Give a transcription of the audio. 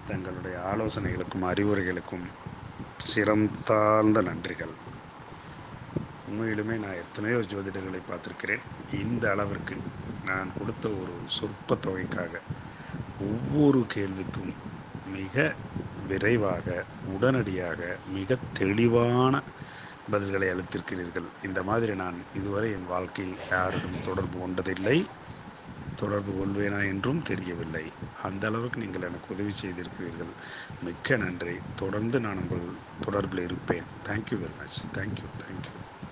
தங்களுடைய ஆலோசனைகளுக்கும் அறிவுரைகளுக்கும் சிரம் தாழ்ந்த நன்றிகள் உண்மையிலுமே நான் எத்தனையோ ஜோதிடர்களை பார்த்துருக்கிறேன் இந்த அளவிற்கு நான் கொடுத்த ஒரு சொற்ப தொகைக்காக ஒவ்வொரு கேள்விக்கும் மிக விரைவாக உடனடியாக மிக தெளிவான பதில்களை அளித்திருக்கிறீர்கள் இந்த மாதிரி நான் இதுவரை என் வாழ்க்கையில் யாருடன் தொடர்பு கொண்டதில்லை தொடர்பு கொள்வேனா என்றும் தெரியவில்லை அந்த அளவுக்கு நீங்கள் எனக்கு உதவி செய்திருக்கிறீர்கள் மிக்க நன்றி தொடர்ந்து நான் உங்கள் தொடர்பில் இருப்பேன் thank you very much thank you thank you